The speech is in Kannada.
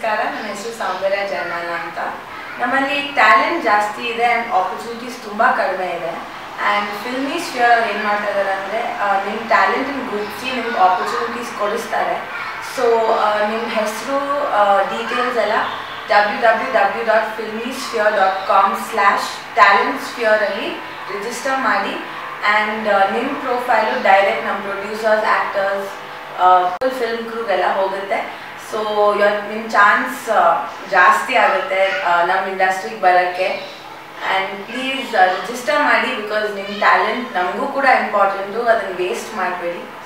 ನಮಸ್ಕಾರ ನನ್ನ ಹೆಸರು ಸೌಂದರ್ಯ ಜಯಮಾಲ ಅಂತ ನಮ್ಮಲ್ಲಿ ಟ್ಯಾಲೆಂಟ್ ಜಾಸ್ತಿ ಇದೆ ಆ್ಯಂಡ್ ಆಪರ್ಚುನಿಟೀಸ್ ತುಂಬ ಕಡಿಮೆ ಇದೆ ಆ್ಯಂಡ್ ಫಿಲ್ಮಿ ಸ್ಫಿಯರ್ ಅವ್ರು ಏನು ಮಾಡ್ತಾ ಇದ್ದಾರೆ ಅಂದರೆ ನಿಮ್ಮ ಟ್ಯಾಲೆಂಟನ್ನು ಗುರುತಿಸಿ ನಿಮ್ಗೆ ಆಪರ್ಚುನಿಟೀಸ್ ಕೊಡಿಸ್ತಾರೆ ಸೊ ನಿಮ್ಮ ಹೆಸರು ಡೀಟೇಲ್ಸ್ ಎಲ್ಲ W W W dot filmi sphere dot com slash talent ಸ್ಫಿಯರಲ್ಲಿ ರಿಜಿಸ್ಟರ್ ಮಾಡಿ ಆ್ಯಂಡ್ ನಿಮ್ಮ ಪ್ರೊಫೈಲು ಡೈರೆಕ್ಟ್ ನಮ್ಮ ಪ್ರೊಡ್ಯೂಸರ್ಸ್ ಆ್ಯಕ್ಟರ್ಸ್ ಫುಲ್ ಫಿಲ್ಮ್ ಕ್ರೂಗೆಲ್ಲ ಹೋಗುತ್ತೆ ಸೊ ಇವತ್ತು ನಿಮ್ಮ ಚಾನ್ಸ್ ಜಾಸ್ತಿ ಆಗುತ್ತೆ ನಮ್ಮ ಇಂಡಸ್ಟ್ರಿಗೆ ಬರೋಕ್ಕೆ ಆ್ಯಂಡ್ ಪ್ಲೀಸ್ ರಿಜಿಸ್ಟರ್ ಮಾಡಿ ಬಿಕಾಸ್ ನಿಮ್ಮ ಟ್ಯಾಲೆಂಟ್ ನಮಗೂ ಕೂಡ ಇಂಪಾರ್ಟೆಂಟು ಅದನ್ನು ವೇಸ್ಟ್ ಮಾಡಬೇಡಿ